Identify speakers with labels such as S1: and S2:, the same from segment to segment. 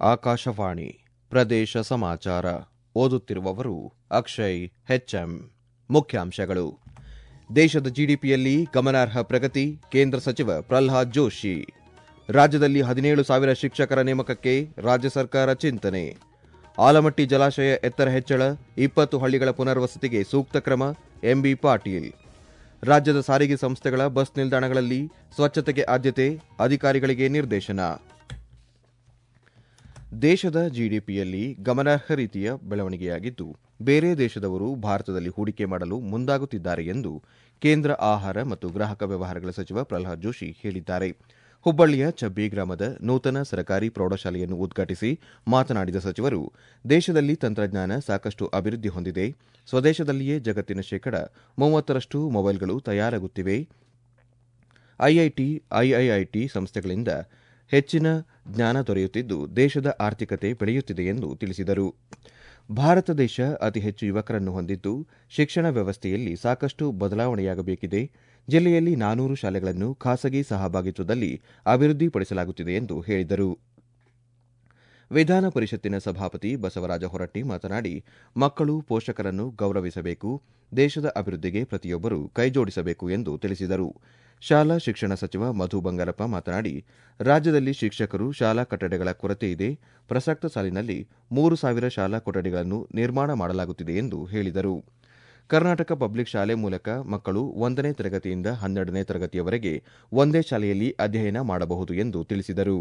S1: ಆಕಾಶವಾಣಿ ಪ್ರದೇಶ ಸಮಾಚಾರ ಓದುತ್ತಿರುವವರು ಅಕ್ಷಯ್ ಹೆಚ್ಎಂ ಮುಖ್ಯಾಂಶಗಳು ದೇಶದ ಜಿಡಿಪಿಯಲ್ಲಿ ಗಮನಾರ್ಹ ಪ್ರಗತಿ ಕೇಂದ್ರ ಸಚಿವ ಪ್ರಲ್ಹಾದ್ ಜೋಶಿ ರಾಜ್ಯದಲ್ಲಿ ಹದಿನೇಳು ಸಾವಿರ ಶಿಕ್ಷಕರ ನೇಮಕಕ್ಕೆ ರಾಜ್ಯ ಸರ್ಕಾರ ಚಿಂತನೆ ಆಲಮಟ್ಟಿ ಜಲಾಶಯ ಎತ್ತರ ಹೆಚ್ಚಳ ಇಪ್ಪತ್ತು ಹಳ್ಳಿಗಳ ಪುನರ್ವಸತಿಗೆ ಸೂಕ್ತ ಕ್ರಮ ಎಂಬಿ ಪಾಟೀಲ್ ರಾಜ್ಯದ ಸಾರಿಗೆ ಸಂಸ್ಥೆಗಳ ಬಸ್ ನಿಲ್ದಾಣಗಳಲ್ಲಿ ಸ್ವಚ್ಛತೆಗೆ ಆದ್ಯತೆ ಅಧಿಕಾರಿಗಳಿಗೆ ನಿರ್ದೇಶನ ದೇಶದ ಜಿಡಿಪಿಯಲ್ಲಿ ಗಮನಾರ್ಹ ರೀತಿಯ ಬೆಳವಣಿಗೆಯಾಗಿದ್ದು ಬೇರೆ ದೇಶದವರು ಭಾರತದಲ್ಲಿ ಹೂಡಿಕೆ ಮಾಡಲು ಮುಂದಾಗುತ್ತಿದ್ದಾರೆ ಎಂದು ಕೇಂದ್ರ ಆಹಾರ ಮತ್ತು ಗ್ರಾಹಕ ವ್ಯವಹಾರಗಳ ಸಚಿವ ಪ್ರಲ್ಹಾದ್ ಜೋಶಿ ಹೇಳಿದ್ದಾರೆ ಹುಬ್ಬಳ್ಳಿಯ ಚಬ್ಬಿ ಗ್ರಾಮದ ನೂತನ ಸರಕಾರಿ ಪ್ರೌಢಶಾಲೆಯನ್ನು ಉದ್ಘಾಟಿಸಿ ಮಾತನಾಡಿದ ಸಚಿವರು ದೇಶದಲ್ಲಿ ತಂತ್ರಜ್ಞಾನ ಸಾಕಷ್ಟು ಅಭಿವೃದ್ಧಿ ಹೊಂದಿದೆ ಸ್ವದೇಶದಲ್ಲಿಯೇ ಜಗತ್ತಿನ ಶೇಕಡ ಮೂವತ್ತರಷ್ಟು ಮೊಬೈಲ್ಗಳು ತಯಾರಾಗುತ್ತಿವೆ ಐಐಟಿ ಐಐಐಟಿ ಸಂಸ್ಥೆಗಳಿಂದ ಹೆಚ್ಚಿನ ಜ್ಞಾನ ದೊರೆಯುತ್ತಿದ್ದು ದೇಶದ ಆರ್ಥಿಕತೆ ಬೆಳೆಯುತ್ತಿದೆ ಎಂದು ತಿಳಿಸಿದರು ಭಾರತ ದೇಶ ಅತಿ ಹೆಚ್ಚು ಯುವಕರನ್ನು ಹೊಂದಿದ್ದು ಶಿಕ್ಷಣ ವ್ಯವಸ್ಥೆಯಲ್ಲಿ ಸಾಕಷ್ಟು ಬದಲಾವಣೆಯಾಗಬೇಕಿದೆ ಜಿಲ್ಲೆಯಲ್ಲಿ ನಾನೂರು ಶಾಲೆಗಳನ್ನು ಖಾಸಗಿ ಸಹಭಾಗಿತ್ವದಲ್ಲಿ ಅಭಿವೃದ್ಧಿಪಡಿಸಲಾಗುತ್ತಿದೆ ಎಂದು ಹೇಳಿದರು ವಿಧಾನ ಪರಿಷತ್ತಿನ ಸಭಾಪತಿ ಬಸವರಾಜ ಹೊರಟ್ಟಿ ಮಾತನಾಡಿ ಮಕ್ಕಳು ಪೋಷಕರನ್ನು ಗೌರವಿಸಬೇಕು ದೇಶದ ಅಭಿವೃದ್ಧಿಗೆ ಪ್ರತಿಯೊಬ್ಬರು ಕೈಜೋಡಿಸಬೇಕು ಎಂದು ತಿಳಿಸಿದರು ಶಾಲಾ ಶಿಕ್ಷಣ ಸಚಿವ ಮಧು ಬಂಗಾರಪ್ಪ ಮಾತನಾಡಿ ರಾಜ್ಯದಲ್ಲಿ ಶಿಕ್ಷಕರು ಶಾಲಾ ಕಟ್ಟಡಗಳ ಕೊರತೆ ಇದೆ ಪ್ರಸಕ್ತ ಸಾಲಿನಲ್ಲಿ ಮೂರು ಸಾವಿರ ಶಾಲಾ ಕೊಠಡಿಗಳನ್ನು ನಿರ್ಮಾಣ ಮಾಡಲಾಗುತ್ತಿದೆ ಎಂದು ಹೇಳಿದರು ಕರ್ನಾಟಕ ಪಬ್ಲಿಕ್ ಶಾಲೆ ಮೂಲಕ ಮಕ್ಕಳು ಒಂದನೇ ತರಗತಿಯಿಂದ ಹನ್ನೆರಡನೇ ತರಗತಿಯವರೆಗೆ ಒಂದೇ ಶಾಲೆಯಲ್ಲಿ ಅಧ್ಯಯನ ಮಾಡಬಹುದು ಎಂದು ತಿಳಿಸಿದರು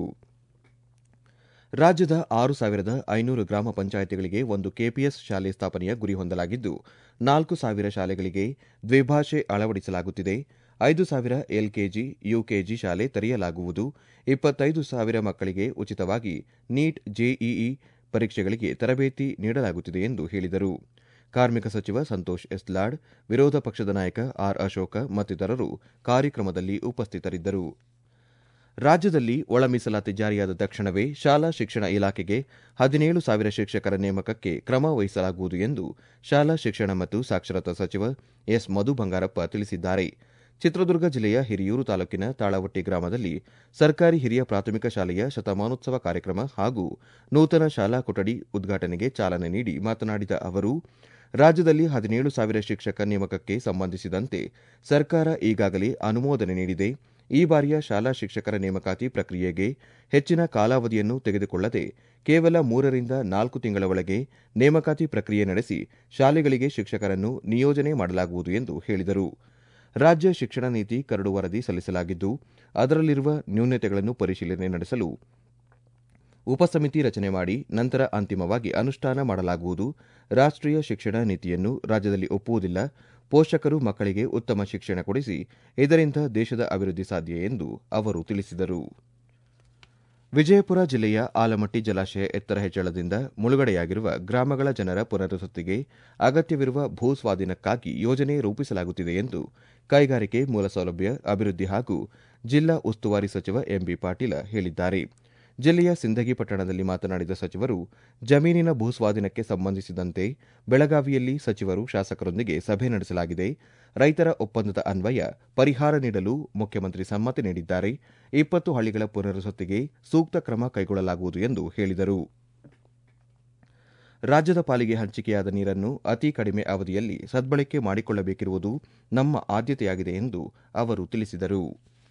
S1: ರಾಜ್ಯದ ಆರು ಸಾವಿರದ ಐನೂರು ಗ್ರಾಮ ಪಂಚಾಯಿತಿಗಳಿಗೆ ಒಂದು ಕೆಪಿಎಸ್ ಶಾಲೆ ಸ್ಥಾಪನೆಯ ಗುರಿ ಹೊಂದಲಾಗಿದ್ದು ನಾಲ್ಕು ಸಾವಿರ ಶಾಲೆಗಳಿಗೆ ದ್ವಿಭಾಷೆ ಅಳವಡಿಸಲಾಗುತ್ತಿದೆ ಐದು ಸಾವಿರ ಎಲ್ಕೆಜಿ ಯುಕೆಜಿ ಶಾಲೆ ತೆರೆಯಲಾಗುವುದು ಇಪ್ಪತ್ತೈದು ಸಾವಿರ ಮಕ್ಕಳಿಗೆ ಉಚಿತವಾಗಿ ನೀಟ್ ಜೆಇಇ ಪರೀಕ್ಷೆಗಳಿಗೆ ತರಬೇತಿ ನೀಡಲಾಗುತ್ತಿದೆ ಎಂದು ಹೇಳಿದರು ಕಾರ್ಮಿಕ ಸಚಿವ ಸಂತೋಷ್ ಎಸ್ಲಾಡ್ ವಿರೋಧ ಪಕ್ಷದ ನಾಯಕ ಆರ್ ಅಶೋಕ ಮತ್ತಿತರರು ಕಾರ್ಯಕ್ರಮದಲ್ಲಿ ಉಪಸ್ಥಿತರಿದ್ದರು ರಾಜ್ಯದಲ್ಲಿ ಒಳ ಮೀಸಲಾತಿ ಜಾರಿಯಾದ ತಕ್ಷಣವೇ ಶಾಲಾ ಶಿಕ್ಷಣ ಇಲಾಖೆಗೆ ಹದಿನೇಳು ಸಾವಿರ ಶಿಕ್ಷಕರ ನೇಮಕಕ್ಕೆ ಕ್ರಮ ವಹಿಸಲಾಗುವುದು ಎಂದು ಶಾಲಾ ಶಿಕ್ಷಣ ಮತ್ತು ಸಾಕ್ಷರತಾ ಸಚಿವ ಎಸ್ ಮಧು ಬಂಗಾರಪ್ಪ ತಿಳಿಸಿದ್ದಾರೆ ಚಿತ್ರದುರ್ಗ ಜಿಲ್ಲೆಯ ಹಿರಿಯೂರು ತಾಲೂಕಿನ ತಾಳವಟ್ಟಿ ಗ್ರಾಮದಲ್ಲಿ ಸರ್ಕಾರಿ ಹಿರಿಯ ಪ್ರಾಥಮಿಕ ಶಾಲೆಯ ಶತಮಾನೋತ್ಸವ ಕಾರ್ಯಕ್ರಮ ಹಾಗೂ ನೂತನ ಶಾಲಾ ಕೊಠಡಿ ಉದ್ಘಾಟನೆಗೆ ಚಾಲನೆ ನೀಡಿ ಮಾತನಾಡಿದ ಅವರು ರಾಜ್ಯದಲ್ಲಿ ಹದಿನೇಳು ಸಾವಿರ ಶಿಕ್ಷಕ ನೇಮಕಕ್ಕೆ ಸಂಬಂಧಿಸಿದಂತೆ ಸರ್ಕಾರ ಈಗಾಗಲೇ ಅನುಮೋದನೆ ನೀಡಿದೆ ಈ ಬಾರಿಯ ಶಾಲಾ ಶಿಕ್ಷಕರ ನೇಮಕಾತಿ ಪ್ರಕ್ರಿಯೆಗೆ ಹೆಚ್ಚಿನ ಕಾಲಾವಧಿಯನ್ನು ತೆಗೆದುಕೊಳ್ಳದೆ ಕೇವಲ ಮೂರರಿಂದ ನಾಲ್ಕು ತಿಂಗಳ ಒಳಗೆ ನೇಮಕಾತಿ ಪ್ರಕ್ರಿಯೆ ನಡೆಸಿ ಶಾಲೆಗಳಿಗೆ ಶಿಕ್ಷಕರನ್ನು ನಿಯೋಜನೆ ಮಾಡಲಾಗುವುದು ಎಂದು ಹೇಳಿದರು ರಾಜ್ಯ ಶಿಕ್ಷಣ ನೀತಿ ಕರಡು ವರದಿ ಸಲ್ಲಿಸಲಾಗಿದ್ದು ಅದರಲ್ಲಿರುವ ನ್ಯೂನತೆಗಳನ್ನು ಪರಿಶೀಲನೆ ನಡೆಸಲು ಉಪಸಮಿತಿ ರಚನೆ ಮಾಡಿ ನಂತರ ಅಂತಿಮವಾಗಿ ಅನುಷ್ಠಾನ ಮಾಡಲಾಗುವುದು ರಾಷ್ಟೀಯ ಶಿಕ್ಷಣ ನೀತಿಯನ್ನು ರಾಜ್ಯದಲ್ಲಿ ಒಪ್ಪುವುದಿಲ್ಲ ಪೋಷಕರು ಮಕ್ಕಳಿಗೆ ಉತ್ತಮ ಶಿಕ್ಷಣ ಕೊಡಿಸಿ ಇದರಿಂದ ದೇಶದ ಅಭಿವೃದ್ಧಿ ಸಾಧ್ಯ ಎಂದು ಅವರು ತಿಳಿಸಿದರು ವಿಜಯಪುರ ಜಿಲ್ಲೆಯ ಆಲಮಟ್ಟಿ ಜಲಾಶಯ ಎತ್ತರ ಹೆಚ್ಚಳದಿಂದ ಮುಳುಗಡೆಯಾಗಿರುವ ಗ್ರಾಮಗಳ ಜನರ ಪುನರ್ವಸತಿಗೆ ಅಗತ್ಯವಿರುವ ಭೂ ಸ್ವಾಧೀನಕ್ಕಾಗಿ ಯೋಜನೆ ರೂಪಿಸಲಾಗುತ್ತಿದೆ ಎಂದು ಕೈಗಾರಿಕೆ ಮೂಲಸೌಲಭ್ಯ ಅಭಿವೃದ್ಧಿ ಹಾಗೂ ಜಿಲ್ಲಾ ಉಸ್ತುವಾರಿ ಸಚಿವ ಎಂಬಿ ಪಾಟೀಲ ಹೇಳಿದ್ದಾರೆ ಜಿಲ್ಲೆಯ ಸಿಂದಗಿ ಪಟ್ಟಣದಲ್ಲಿ ಮಾತನಾಡಿದ ಸಚಿವರು ಜಮೀನಿನ ಭೂಸ್ವಾಧೀನಕ್ಕೆ ಸಂಬಂಧಿಸಿದಂತೆ ಬೆಳಗಾವಿಯಲ್ಲಿ ಸಚಿವರು ಶಾಸಕರೊಂದಿಗೆ ಸಭೆ ನಡೆಸಲಾಗಿದೆ ರೈತರ ಒಪ್ಪಂದದ ಅನ್ವಯ ಪರಿಹಾರ ನೀಡಲು ಮುಖ್ಯಮಂತ್ರಿ ಸಮ್ಮತಿ ನೀಡಿದ್ದಾರೆ ಇಪ್ಪತ್ತು ಹಳ್ಳಿಗಳ ಪುನರ್ವಸತಿಗೆ ಸೂಕ್ತ ಕ್ರಮ ಕೈಗೊಳ್ಳಲಾಗುವುದು ಎಂದು ಹೇಳಿದರು ರಾಜ್ಯದ ಪಾಲಿಗೆ ಹಂಚಿಕೆಯಾದ ನೀರನ್ನು ಅತಿ ಕಡಿಮೆ ಅವಧಿಯಲ್ಲಿ ಸದ್ಬಳಕೆ ಮಾಡಿಕೊಳ್ಳಬೇಕಿರುವುದು ನಮ್ಮ ಆದ್ಯತೆಯಾಗಿದೆ ಎಂದು ಅವರು ತಿಳಿಸಿದರು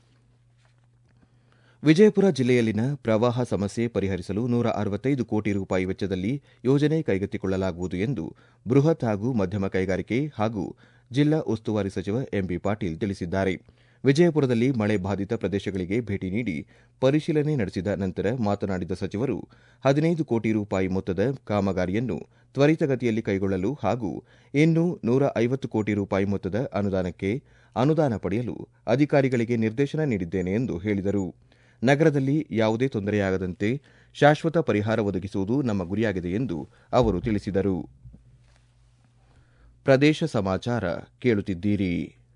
S1: ವಿಜಯಪುರ ಜಿಲ್ಲೆಯಲ್ಲಿನ ಪ್ರವಾಹ ಸಮಸ್ಯೆ ಪರಿಹರಿಸಲು ನೂರ ಅರವತ್ತೈದು ಕೋಟಿ ರೂಪಾಯಿ ವೆಚ್ಚದಲ್ಲಿ ಯೋಜನೆ ಕೈಗೆತ್ತಿಕೊಳ್ಳಲಾಗುವುದು ಎಂದು ಬೃಹತ್ ಹಾಗೂ ಮಧ್ಯಮ ಕೈಗಾರಿಕೆ ಹಾಗೂ ಜಿಲ್ಲಾ ಉಸ್ತುವಾರಿ ಸಚಿವ ಎಂಬಿ ಪಾಟೀಲ್ ತಿಳಿಸಿದ್ದಾರೆ ವಿಜಯಪುರದಲ್ಲಿ ಮಳೆ ಬಾಧಿತ ಪ್ರದೇಶಗಳಿಗೆ ಭೇಟಿ ನೀಡಿ ಪರಿಶೀಲನೆ ನಡೆಸಿದ ನಂತರ ಮಾತನಾಡಿದ ಸಚಿವರು ಹದಿನೈದು ಕೋಟಿ ರೂಪಾಯಿ ಮೊತ್ತದ ಕಾಮಗಾರಿಯನ್ನು ತ್ವರಿತಗತಿಯಲ್ಲಿ ಕೈಗೊಳ್ಳಲು ಹಾಗೂ ಇನ್ನು ನೂರ ಐವತ್ತು ಕೋಟಿ ರೂಪಾಯಿ ಮೊತ್ತದ ಅನುದಾನಕ್ಕೆ ಅನುದಾನ ಪಡೆಯಲು ಅಧಿಕಾರಿಗಳಿಗೆ ನಿರ್ದೇಶನ ನೀಡಿದ್ದೇನೆ ಎಂದು ಹೇಳಿದರು ನಗರದಲ್ಲಿ ಯಾವುದೇ ತೊಂದರೆಯಾಗದಂತೆ ಶಾಶ್ವತ ಪರಿಹಾರ ಒದಗಿಸುವುದು ನಮ್ಮ ಗುರಿಯಾಗಿದೆ ಎಂದು ಅವರು ತಿಳಿಸಿದರು ಪ್ರದೇಶ ಸಮಾಚಾರ ಕೇಳುತ್ತಿದ್ದೀರಿ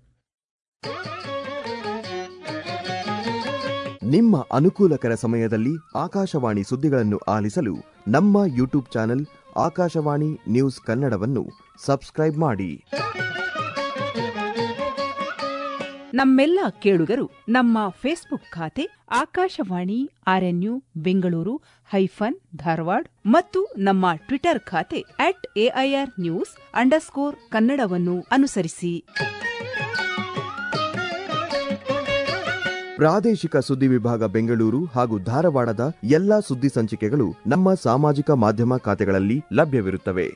S1: ನಿಮ್ಮ ಅನುಕೂಲಕರ ಸಮಯದಲ್ಲಿ ಆಕಾಶವಾಣಿ ಸುದ್ದಿಗಳನ್ನು ಆಲಿಸಲು ನಮ್ಮ ಯೂಟ್ಯೂಬ್ ಚಾನೆಲ್ ಆಕಾಶವಾಣಿ ನ್ಯೂಸ್ ಕನ್ನಡವನ್ನು ಸಬ್ಸ್ಕ್ರೈಬ್ ಮಾಡಿ
S2: ನಮ್ಮೆಲ್ಲ ಕೇಳುಗರು ನಮ್ಮ ಫೇಸ್ಬುಕ್ ಖಾತೆ ಆಕಾಶವಾಣಿ ಆರ್ಎನ್ಯು ಬೆಂಗಳೂರು ಹೈಫನ್ ಧಾರವಾಡ ಮತ್ತು ನಮ್ಮ ಟ್ವಿಟರ್ ಖಾತೆ ಅಟ್ ಎಐಆರ್ ನ್ಯೂಸ್ ಅಂಡರ್ಸ್ಕೋರ್ ಕನ್ನಡವನ್ನು ಅನುಸರಿಸಿ
S1: ಪ್ರಾದೇಶಿಕ ಸುದ್ದಿ ವಿಭಾಗ ಬೆಂಗಳೂರು ಹಾಗೂ ಧಾರವಾಡದ ಎಲ್ಲಾ ಸುದ್ದಿ ಸಂಚಿಕೆಗಳು ನಮ್ಮ ಸಾಮಾಜಿಕ ಮಾಧ್ಯಮ ಖಾತೆಗಳಲ್ಲಿ ಲಭ್ಯವಿರುತ್ತವೆ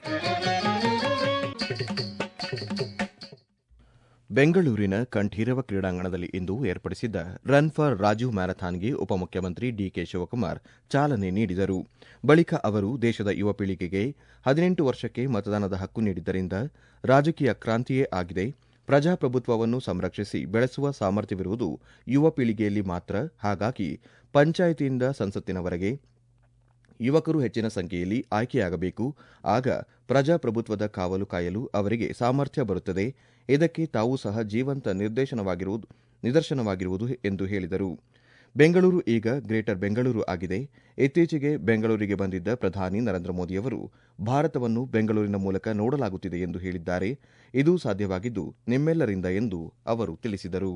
S1: ಬೆಂಗಳೂರಿನ ಕಂಠೀರವ ಕ್ರೀಡಾಂಗಣದಲ್ಲಿ ಇಂದು ಏರ್ಪಡಿಸಿದ್ದ ರನ್ ಫಾರ್ ರಾಜೀವ್ ಮ್ಯಾರಥಾನ್ಗೆ ಉಪಮುಖ್ಯಮಂತ್ರಿ ಡಿಕೆ ಶಿವಕುಮಾರ್ ಚಾಲನೆ ನೀಡಿದರು ಬಳಿಕ ಅವರು ದೇಶದ ಯುವ ಪೀಳಿಗೆಗೆ ಹದಿನೆಂಟು ವರ್ಷಕ್ಕೆ ಮತದಾನದ ಹಕ್ಕು ನೀಡಿದ್ದರಿಂದ ರಾಜಕೀಯ ಕ್ರಾಂತಿಯೇ ಆಗಿದೆ ಪ್ರಜಾಪ್ರಭುತ್ವವನ್ನು ಸಂರಕ್ಷಿಸಿ ಬೆಳೆಸುವ ಸಾಮರ್ಥ್ಯವಿರುವುದು ಯುವ ಪೀಳಿಗೆಯಲ್ಲಿ ಮಾತ್ರ ಹಾಗಾಗಿ ಪಂಚಾಯಿತಿಯಿಂದ ಸಂಸತ್ತಿನವರೆಗೆ ಯುವಕರು ಹೆಚ್ಚಿನ ಸಂಖ್ಯೆಯಲ್ಲಿ ಆಯ್ಕೆಯಾಗಬೇಕು ಆಗ ಪ್ರಜಾಪ್ರಭುತ್ವದ ಕಾವಲು ಕಾಯಲು ಅವರಿಗೆ ಸಾಮರ್ಥ್ಯ ಬರುತ್ತದೆ ಇದಕ್ಕೆ ತಾವು ಸಹ ಜೀವಂತ ನಿರ್ದೇಶನವಾಗಿರುವುದು ನಿದರ್ಶನವಾಗಿರುವುದು ಎಂದು ಹೇಳಿದರು ಬೆಂಗಳೂರು ಈಗ ಗ್ರೇಟರ್ ಬೆಂಗಳೂರು ಆಗಿದೆ ಇತ್ತೀಚೆಗೆ ಬೆಂಗಳೂರಿಗೆ ಬಂದಿದ್ದ ಪ್ರಧಾನಿ ನರೇಂದ್ರ ಮೋದಿಯವರು ಭಾರತವನ್ನು ಬೆಂಗಳೂರಿನ ಮೂಲಕ ನೋಡಲಾಗುತ್ತಿದೆ ಎಂದು ಹೇಳಿದ್ದಾರೆ ಇದು ಸಾಧ್ಯವಾಗಿದ್ದು ನಿಮ್ಮೆಲ್ಲರಿಂದ ಎಂದು ಅವರು ತಿಳಿಸಿದರು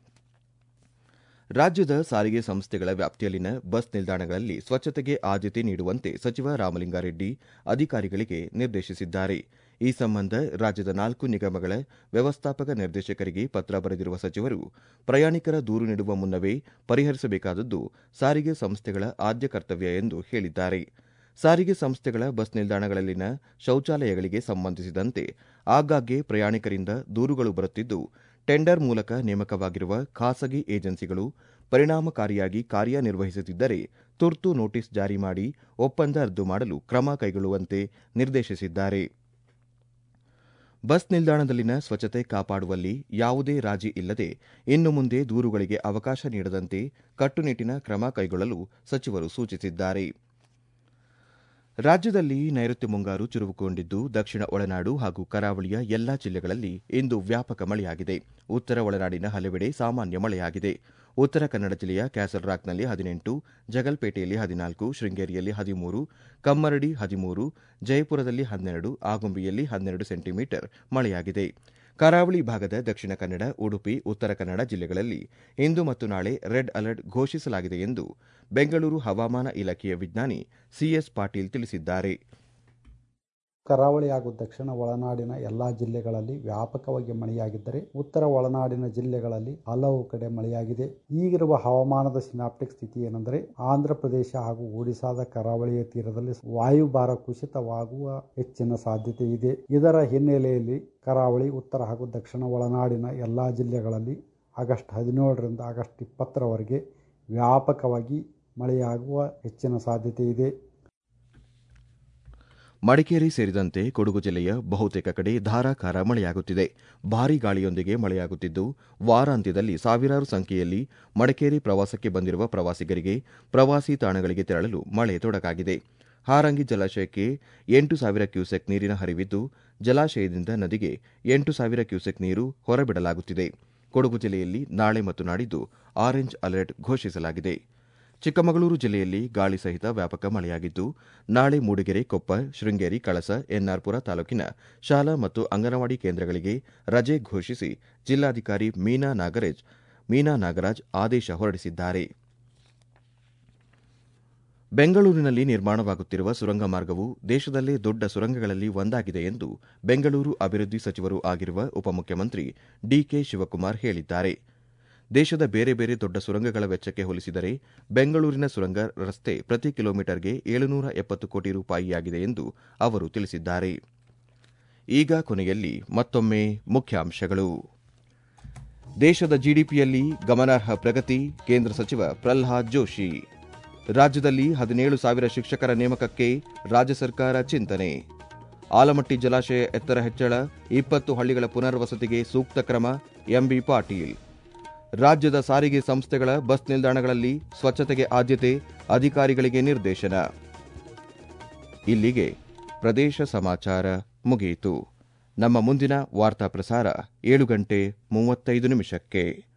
S1: ರಾಜ್ಯದ ಸಾರಿಗೆ ಸಂಸ್ಥೆಗಳ ವ್ಯಾಪ್ತಿಯಲ್ಲಿನ ಬಸ್ ನಿಲ್ದಾಣಗಳಲ್ಲಿ ಸ್ವಚ್ಛತೆಗೆ ಆದ್ಯತೆ ನೀಡುವಂತೆ ಸಚಿವ ರಾಮಲಿಂಗಾರೆಡ್ಡಿ ಅಧಿಕಾರಿಗಳಿಗೆ ನಿರ್ದೇಶಿಸಿದ್ದಾರೆ ಈ ಸಂಬಂಧ ರಾಜ್ಯದ ನಾಲ್ಕು ನಿಗಮಗಳ ವ್ಯವಸ್ಥಾಪಕ ನಿರ್ದೇಶಕರಿಗೆ ಪತ್ರ ಬರೆದಿರುವ ಸಚಿವರು ಪ್ರಯಾಣಿಕರ ದೂರು ನೀಡುವ ಮುನ್ನವೇ ಪರಿಹರಿಸಬೇಕಾದದ್ದು ಸಾರಿಗೆ ಸಂಸ್ಥೆಗಳ ಆದ್ಯ ಕರ್ತವ್ಯ ಎಂದು ಹೇಳಿದ್ದಾರೆ ಸಾರಿಗೆ ಸಂಸ್ಥೆಗಳ ಬಸ್ ನಿಲ್ದಾಣಗಳಲ್ಲಿನ ಶೌಚಾಲಯಗಳಿಗೆ ಸಂಬಂಧಿಸಿದಂತೆ ಆಗಾಗ್ಗೆ ಪ್ರಯಾಣಿಕರಿಂದ ದೂರುಗಳು ಬರುತ್ತಿದ್ದು ಟೆಂಡರ್ ಮೂಲಕ ನೇಮಕವಾಗಿರುವ ಖಾಸಗಿ ಏಜೆನ್ಸಿಗಳು ಪರಿಣಾಮಕಾರಿಯಾಗಿ ಕಾರ್ಯನಿರ್ವಹಿಸುತ್ತಿದ್ದರೆ ತುರ್ತು ನೋಟಿಸ್ ಜಾರಿ ಮಾಡಿ ಒಪ್ಪಂದ ರದ್ದು ಮಾಡಲು ಕ್ರಮ ಕೈಗೊಳ್ಳುವಂತೆ ನಿರ್ದೇಶಿಸಿದ್ದಾರೆ ಬಸ್ ನಿಲ್ದಾಣದಲ್ಲಿನ ಸ್ವಚ್ಛತೆ ಕಾಪಾಡುವಲ್ಲಿ ಯಾವುದೇ ರಾಜಿ ಇಲ್ಲದೆ ಇನ್ನು ಮುಂದೆ ದೂರುಗಳಿಗೆ ಅವಕಾಶ ನೀಡದಂತೆ ಕಟ್ಟುನಿಟ್ಟಿನ ಕ್ರಮ ಕೈಗೊಳ್ಳಲು ಸಚಿವರು ಸೂಚಿಸಿದ್ದಾರೆ ರಾಜ್ಯದಲ್ಲಿ ನೈಋತ್ಯ ಮುಂಗಾರು ಚುರುಕುಗೊಂಡಿದ್ದು ದಕ್ಷಿಣ ಒಳನಾಡು ಹಾಗೂ ಕರಾವಳಿಯ ಎಲ್ಲಾ ಜಿಲ್ಲೆಗಳಲ್ಲಿ ಇಂದು ವ್ಯಾಪಕ ಮಳೆಯಾಗಿದೆ ಉತ್ತರ ಒಳನಾಡಿನ ಹಲವೆಡೆ ಸಾಮಾನ್ಯ ಮಳೆಯಾಗಿದೆ ಉತ್ತರ ಕನ್ನಡ ಜಿಲ್ಲೆಯ ಕ್ಯಾಸಲ್ರಾಕ್ನಲ್ಲಿ ಹದಿನೆಂಟು ಜಗಲ್ಪೇಟೆಯಲ್ಲಿ ಹದಿನಾಲ್ಕು ಶೃಂಗೇರಿಯಲ್ಲಿ ಹದಿಮೂರು ಕಮ್ಮರಡಿ ಹದಿಮೂರು ಜಯಪುರದಲ್ಲಿ ಹನ್ನೆರಡು ಆಗುಂಬಿಯಲ್ಲಿ ಹನ್ನೆರಡು ಸೆಂಟಿಮೀಟರ್ ಮಳೆಯಾಗಿದೆ ಕರಾವಳಿ ಭಾಗದ ದಕ್ಷಿಣ ಕನ್ನಡ ಉಡುಪಿ ಉತ್ತರ ಕನ್ನಡ ಜಿಲ್ಲೆಗಳಲ್ಲಿ ಇಂದು ಮತ್ತು ನಾಳೆ ರೆಡ್ ಅಲರ್ಟ್ ಘೋಷಿಸಲಾಗಿದೆ ಎಂದು ಬೆಂಗಳೂರು ಹವಾಮಾನ ಇಲಾಖೆಯ ವಿಜ್ಞಾನಿ ಸಿಎಸ್ ಪಾಟೀಲ್ ತಿಳಿಸಿದ್ದಾರೆ
S3: ಕರಾವಳಿ ಹಾಗೂ ದಕ್ಷಿಣ ಒಳನಾಡಿನ ಎಲ್ಲಾ ಜಿಲ್ಲೆಗಳಲ್ಲಿ ವ್ಯಾಪಕವಾಗಿ ಮಳೆಯಾಗಿದ್ದರೆ ಉತ್ತರ ಒಳನಾಡಿನ ಜಿಲ್ಲೆಗಳಲ್ಲಿ ಹಲವು ಕಡೆ ಮಳೆಯಾಗಿದೆ ಈಗಿರುವ ಹವಾಮಾನದ ಸಿನಾಪ್ಟಿಕ್ ಸ್ಥಿತಿ ಏನೆಂದರೆ ಆಂಧ್ರ ಪ್ರದೇಶ ಹಾಗೂ ಒಡಿಶಾದ ಕರಾವಳಿಯ ತೀರದಲ್ಲಿ ವಾಯುಭಾರ ಕುಸಿತವಾಗುವ ಹೆಚ್ಚಿನ ಸಾಧ್ಯತೆ ಇದೆ ಇದರ ಹಿನ್ನೆಲೆಯಲ್ಲಿ ಕರಾವಳಿ ಉತ್ತರ ಹಾಗೂ ದಕ್ಷಿಣ ಒಳನಾಡಿನ ಎಲ್ಲಾ ಜಿಲ್ಲೆಗಳಲ್ಲಿ ಆಗಸ್ಟ್ ಹದಿನೇಳರಿಂದ ಆಗಸ್ಟ್ ಇಪ್ಪತ್ತರವರೆಗೆ ವ್ಯಾಪಕವಾಗಿ ಮಳೆಯಾಗುವ ಹೆಚ್ಚಿನ ಸಾಧ್ಯತೆ ಇದೆ
S1: ಮಡಿಕೇರಿ ಸೇರಿದಂತೆ ಕೊಡಗು ಜಿಲ್ಲೆಯ ಬಹುತೇಕ ಕಡೆ ಧಾರಾಕಾರ ಮಳೆಯಾಗುತ್ತಿದೆ ಭಾರೀ ಗಾಳಿಯೊಂದಿಗೆ ಮಳೆಯಾಗುತ್ತಿದ್ದು ವಾರಾಂತ್ಯದಲ್ಲಿ ಸಾವಿರಾರು ಸಂಖ್ಯೆಯಲ್ಲಿ ಮಡಿಕೇರಿ ಪ್ರವಾಸಕ್ಕೆ ಬಂದಿರುವ ಪ್ರವಾಸಿಗರಿಗೆ ಪ್ರವಾಸಿ ತಾಣಗಳಿಗೆ ತೆರಳಲು ಮಳೆ ತೊಡಕಾಗಿದೆ ಹಾರಂಗಿ ಜಲಾಶಯಕ್ಕೆ ಎಂಟು ಸಾವಿರ ಕ್ಯೂಸೆಕ್ ನೀರಿನ ಹರಿವಿದ್ದು ಜಲಾಶಯದಿಂದ ನದಿಗೆ ಎಂಟು ಸಾವಿರ ಕ್ಯೂಸೆಕ್ ನೀರು ಹೊರಬಿಡಲಾಗುತ್ತಿದೆ ಕೊಡಗು ಜಿಲ್ಲೆಯಲ್ಲಿ ನಾಳೆ ಮತ್ತು ನಾಡಿದ್ದು ಆರೆಂಜ್ ಅಲರ್ಟ್ ಘೋಷಿಸಲಾಗಿದೆ ಚಿಕ್ಕಮಗಳೂರು ಜಿಲ್ಲೆಯಲ್ಲಿ ಗಾಳಿ ಸಹಿತ ವ್ಯಾಪಕ ಮಳೆಯಾಗಿದ್ದು ನಾಳೆ ಮೂಡಿಗೆರೆ ಕೊಪ್ಪ ಶೃಂಗೇರಿ ಕಳಸ ಎನ್ಆರ್ಪುರ ತಾಲೂಕಿನ ಶಾಲಾ ಮತ್ತು ಅಂಗನವಾಡಿ ಕೇಂದ್ರಗಳಿಗೆ ರಜೆ ಘೋಷಿಸಿ ಜಿಲ್ಲಾಧಿಕಾರಿ ಮೀನಾ ನಾಗರಾಜ್ ಮೀನಾ ನಾಗರಾಜ್ ಆದೇಶ ಹೊರಡಿಸಿದ್ದಾರೆ ಬೆಂಗಳೂರಿನಲ್ಲಿ ನಿರ್ಮಾಣವಾಗುತ್ತಿರುವ ಸುರಂಗ ಮಾರ್ಗವು ದೇಶದಲ್ಲೇ ದೊಡ್ಡ ಸುರಂಗಗಳಲ್ಲಿ ಒಂದಾಗಿದೆ ಎಂದು ಬೆಂಗಳೂರು ಅಭಿವೃದ್ಧಿ ಸಚಿವರೂ ಆಗಿರುವ ಉಪಮುಖ್ಯಮಂತ್ರಿ ಡಿಕೆ ಶಿವಕುಮಾರ್ ಹೇಳಿದ್ದಾರೆ ದೇಶದ ಬೇರೆ ಬೇರೆ ದೊಡ್ಡ ಸುರಂಗಗಳ ವೆಚ್ಚಕ್ಕೆ ಹೋಲಿಸಿದರೆ ಬೆಂಗಳೂರಿನ ಸುರಂಗ ರಸ್ತೆ ಪ್ರತಿ ಕಿಲೋಮೀಟರ್ಗೆ ಏಳುನೂರ ಎಪ್ಪತ್ತು ಕೋಟಿ ರೂಪಾಯಿಯಾಗಿದೆ ಎಂದು ಅವರು ತಿಳಿಸಿದ್ದಾರೆ ಈಗ ಕೊನೆಯಲ್ಲಿ ಮತ್ತೊಮ್ಮೆ ಮುಖ್ಯಾಂಶಗಳು ದೇಶದ ಜಿಡಿಪಿಯಲ್ಲಿ ಗಮನಾರ್ಹ ಪ್ರಗತಿ ಕೇಂದ್ರ ಸಚಿವ ಪ್ರಲ್ಹಾದ್ ಜೋಶಿ ರಾಜ್ಯದಲ್ಲಿ ಹದಿನೇಳು ಸಾವಿರ ಶಿಕ್ಷಕರ ನೇಮಕಕ್ಕೆ ರಾಜ್ಯ ಸರ್ಕಾರ ಚಿಂತನೆ ಆಲಮಟ್ಟಿ ಜಲಾಶಯ ಎತ್ತರ ಹೆಚ್ಚಳ ಇಪ್ಪತ್ತು ಹಳ್ಳಿಗಳ ಪುನರ್ವಸತಿಗೆ ಸೂಕ್ತ ಕ್ರಮ ಎಂಬಿ ಪಾಟೀಲ್ ರಾಜ್ಯದ ಸಾರಿಗೆ ಸಂಸ್ಥೆಗಳ ಬಸ್ ನಿಲ್ದಾಣಗಳಲ್ಲಿ ಸ್ವಚ್ಛತೆಗೆ ಆದ್ಯತೆ ಅಧಿಕಾರಿಗಳಿಗೆ ನಿರ್ದೇಶನ ಇಲ್ಲಿಗೆ ಪ್ರದೇಶ ಸಮಾಚಾರ ಮುಗಿಯಿತು ನಮ್ಮ ಮುಂದಿನ ವಾರ್ತಾ ಪ್ರಸಾರ ಏಳು ಗಂಟೆ ಮೂವತ್ತೈದು ನಿಮಿಷಕ್ಕೆ